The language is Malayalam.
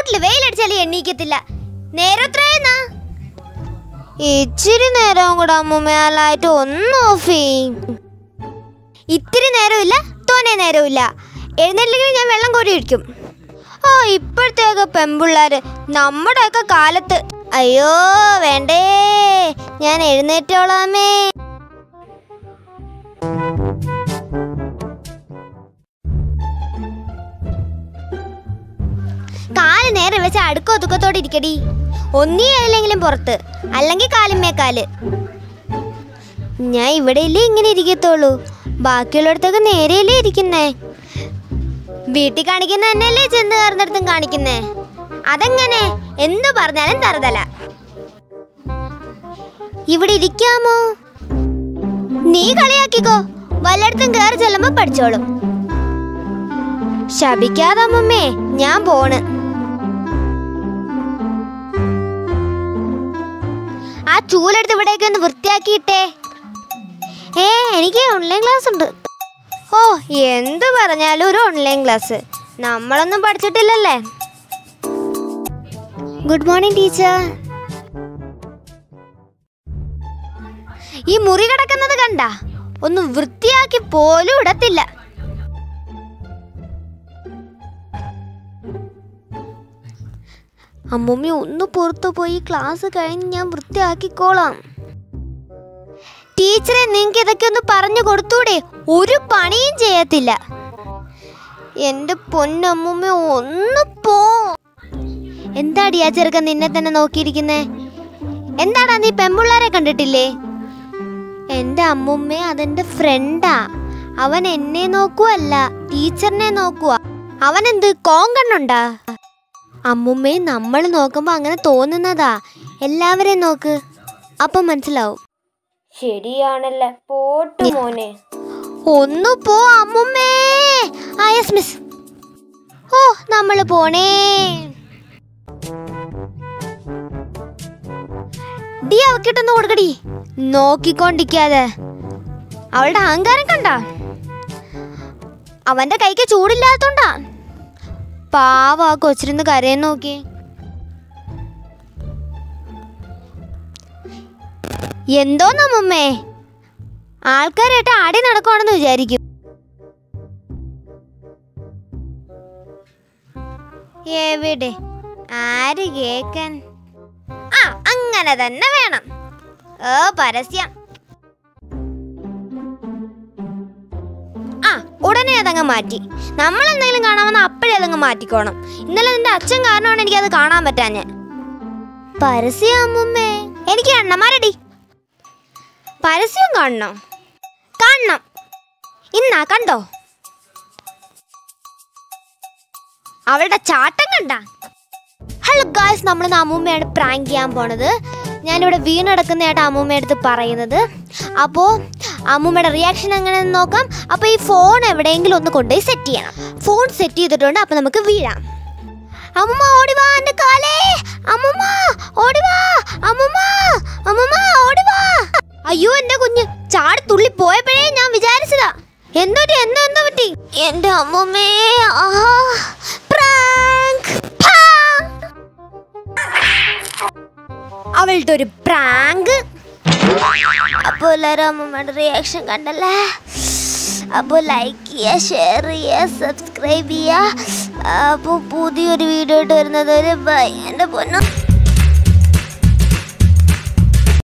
ചൂട്ടില് വെയിലടിച്ചാലും എണ്ണീക്കത്തില്ല നേരം എത്രയെന്നാ ഇച്ചിരി നേരവും കൂടെ അമ്മൂമ്മയാലായിട്ട് ഒന്ന് ഓഫ് ചെയ്യും ഇത്തിരി നേരമില്ല തോനെ നേരമില്ല എഴുന്നേറ്റില്ലെങ്കിൽ ഞാൻ വെള്ളം കോരി ഒഴിക്കും ഓ ഇപ്പോഴത്തേക്ക് പെമ്പിള്ളാര് നമ്മുടെയൊക്കെ കാലത്ത് അയ്യോ വേണ്ടേ ഞാൻ എഴുന്നേറ്റോളാമേ കാല് നേരെ വെച്ച് അടുക്കോ തുക്കത്തോടെ ഇരിക്കടി ഒന്നീ അല്ലെങ്കിലും പുറത്ത് അല്ലെങ്കിൽ കാലിന്മേക്കാല് ഞാൻ ഇവിടെയല്ലേ ഇങ്ങനെ ഇരിക്കത്തുള്ളൂ ബാക്കിയുള്ളിടത്തൊക്കെ നേരെയല്ലേ ഇരിക്കുന്നേ വീട്ടിൽ കാണിക്കുന്ന തന്നെയല്ലേ ചെന്ന് കയറുന്നിടത്തും കാണിക്കുന്നേ അതെങ്ങനെ എന്തു പറഞ്ഞാലും തറുതല ഇവിടെ ഇരിക്കാമോ നീ കളിയാക്കിക്കോ വല്ലയിടത്തും കയറി ചെല്ലുമ്പോ പഠിച്ചോളും ശപിക്കാതെ അമ്മമ്മേ ഞാൻ പോണ് ആ ചൂലെടുത്ത് ഇവിടേക്ക് ഒന്ന് വൃത്തിയാക്കിയിട്ടേ ഏ എനിക്ക് ഓൺലൈൻ ക്ലാസ് ഉണ്ട് ഓ എന്ത് പറഞ്ഞാലും ഒരു ഓൺലൈൻ ക്ലാസ് നമ്മളൊന്നും പഠിച്ചിട്ടില്ലല്ലേ ഗുഡ് മോർണിംഗ് ടീച്ചർ ഈ മുറി കിടക്കുന്നത് കണ്ട ഒന്ന് വൃത്തിയാക്കി പോലും ഇടത്തില്ല അമ്മൂമ്മ ഒന്ന് പുറത്തു പോയി ക്ലാസ് കഴിഞ്ഞ് ഞാൻ വൃത്തിയാക്കിക്കോളാം ടീച്ചറെ നിങ്ങൾക്ക് ഇതൊക്കെ ഒന്ന് പറഞ്ഞു കൊടുത്തൂടെ ഒരു പണിയും ചെയ്യത്തില്ല എന്റെ പൊന്നമ്മൂമ്മ ഒന്ന് പോ എന്താടി ആ ചെറുക്കൻ നിന്നെ തന്നെ നോക്കിയിരിക്കുന്നേ എന്താടാ നീ പെമ്പിള്ളാരെ കണ്ടിട്ടില്ലേ എന്റെ അമ്മുമ്മ അതെന്റെ ഫ്രണ്ടാ അവൻ എന്നെ നോക്കുവല്ല ടീച്ചറിനെ നോക്കുവാ അവൻ എന്ത് കോങ്കണ്ണുണ്ടാ അമ്മുമ്മയെ നമ്മൾ നോക്കുമ്പോ അങ്ങനെ തോന്നുന്നതാ എല്ലാവരെയും നോക്ക് അപ്പം മനസ്സിലാവും ശരിയാണല്ലേ പോട്ടു മോനെ ഒന്ന് പോ അമ്മുമ്മേ ആ യെസ് മിസ് ഓ നമ്മൾ പോണേ ഡി അവക്കിട്ടൊന്ന് കൊടുക്കടി നോക്കിക്കൊണ്ടിരിക്കാതെ അവളുടെ അഹങ്കാരം കണ്ട അവന്റെ കൈക്ക് ചൂടില്ലാത്തോണ്ടാ പാവ ആ കൊച്ചിരുന്ന് കരയാൻ നോക്കി എന്തോന്നമ്മേ ആൾക്കാരായിട്ട് ആടി നടക്കുവാണെന്ന് വിചാരിക്കും എവിടെ ആര് കേക്കാൻ ആ അങ്ങനെ തന്നെ വേണം ഓ പരസ്യം ആ ഉടനെ അതങ്ങ് മാറ്റി നമ്മൾ എന്തെങ്കിലും കാണാമെന്ന് അപ്പോഴേ അതങ്ങ് മാറ്റിക്കോണം ഇന്നലെ നിന്റെ അച്ഛൻ കാരണമാണ് എനിക്കത് കാണാൻ പറ്റാഞ്ഞ് പരസ്യം അമ്മുമ്മേ എനിക്ക് എണ്ണമാരടി പരസ്യം കാണണോ കാണണം ഇന്നാ കണ്ടോ അവളുടെ ചാട്ടം കണ്ട ഹലോ ഗായ്സ് നമ്മൾ അമ്മൂമ്മയാണ് പ്രാങ്ക് ചെയ്യാൻ പോണത് ഞാനിവിടെ വീണടക്കുന്നതായിട്ട് അമ്മൂമ്മയുടെ അടുത്ത് പറയുന്നത് അപ്പോൾ അമ്മൂമ്മയുടെ റിയാക്ഷൻ എങ്ങനെയെന്ന് നോക്കാം അപ്പോൾ ഈ ഫോൺ എവിടെയെങ്കിലും ഒന്ന് കൊണ്ടുപോയി സെറ്റ് ചെയ്യണം ഫോൺ സെറ്റ് ചെയ്തിട്ടുണ്ട് അപ്പോൾ നമുക്ക് വീഴാം അമ്മൂമ്മ ഓടി വാ എൻ്റെ കാലേ അമ്മൂമ്മ ഓടി വാ അമ്മൂമ്മ അമ്മൂമ്മ ഓടി വാ അയ്യോ എൻ്റെ കുഞ്ഞ് ചാടി തുള്ളി പോയപ്പോഴേ ഞാൻ വിചാരിച്ചതാ എന്തോട്ടി എന്തോ എന്തോ പറ്റി എൻ്റെ അമ്മൂമ്മേ ആഹാ പ്രാങ്ക് അവളുടെ ഒരു പ്രാങ്ക് അപ്പോൾ എല്ലാവരും അമ്മൂമ്മയുടെ റിയാക്ഷൻ കണ്ടല്ലേ അപ്പോൾ ലൈക്ക് ചെയ്യുക ഷെയർ ചെയ്യുക സബ്സ്ക്രൈബ് ചെയ്യുക അപ്പോൾ പുതിയൊരു വീഡിയോ ആയിട്ട് വരുന്നത് ഒരു ബൈ എൻ്റെ പൊന്നു